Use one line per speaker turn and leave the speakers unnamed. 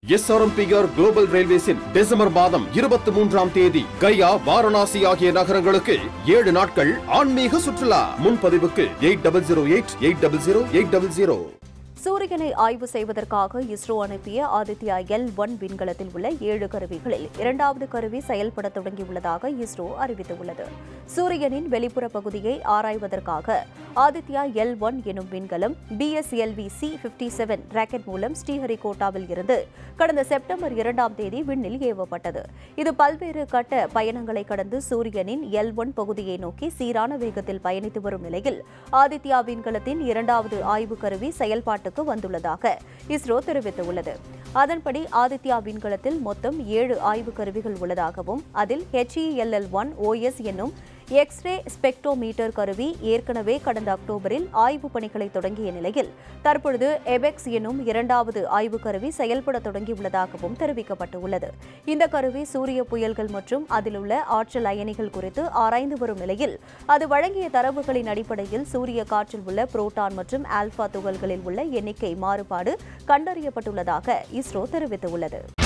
SRMPR global ரயில்வேஸின் December மாதம் இருபத்தி மூன்றாம் தேதி கயா வாரணாசி ஆகிய நகரங்களுக்கு ஏழு நாட்கள் ஆன்மீக சுற்றுலா முன்பதிவுக்கு eight double zero eight eight double zero eight double zero
சூரியனை ஆய்வு செய்வதற்காக இஸ்ரோ அனுப்பிய ஆதித்யா எல் ஒன் விண்கலத்தில் உள்ள ஏழு கருவிகளில் இரண்டாவது கருவி செயல்பட தொடங்கியுள்ளதாக இஸ்ரோ அறிவித்துள்ளது சூரியனின் வெளிப்புற பகுதியை ஆராய்வதற்காக ஆதித்யா எல் ஒன் எனும் விண்கலம் PSLV C fifty seven rocket மூலம் ஸ்ரீஹரிகோட்டாவில் இருந்து கடந்த செப்டம்பர் இரண்டாம் தேதி விண்ணில் ஏவப்பட்டது இது பல்வேறு கட்ட பயணங்களை கடந்து சூரியனின் எல் ஒன் பகுதியை நோக்கி சீரான வேகத்தில் பயணித்து வரும் நிலையில் ஆதித்யா விண்கலத்தின் இரண்டாவது ஆய்வு கருவி செயல்பாட்டுக்கு வந்துள்ளதாக இஸ்ரோ தெரிவித்துள்ளது அதன்படி ஆதித்யா விண்கலத்தில் மொத்தம் ஏழு ஆய்வு கருவிகள் உள்ளதாகவும் அதில் ஹெச்இஎல்எல் ஒன் ஓஎஸ் என்னும் எக்ஸ்ரே ஸ்பெக்ட்ரோமீட்டர் கருவி ஏற்கனவே கடந்த அக்டோபரில் ஆய்வு பணிகளை தொடங்கிய நிலையில் தற்பொழுது எபெக்ஸ் என்னும் இரண்டாவது ஆய்வு கருவி செயல்பட தொடங்கியுள்ளதாகவும் தெரிவிக்கப்பட்டுள்ளது இந்த கருவி சூரிய புயல்கள் மற்றும் அதில் உள்ள ஆற்றல் அயனிகள் குறித்து ஆராய்ந்து வரும் நிலையில் அது வழங்கிய தரவுகளின் அடிப்படையில் சூரிய காற்றில் உள்ள புரோட்டான் மற்றும் ஆல்பா துகள்களில் உள்ள எண்ணிக்கை மாறுபாடு கண்டறியப்பட்டுள்ளதாக இஸ்ரோ தெரிவித்துள்ளது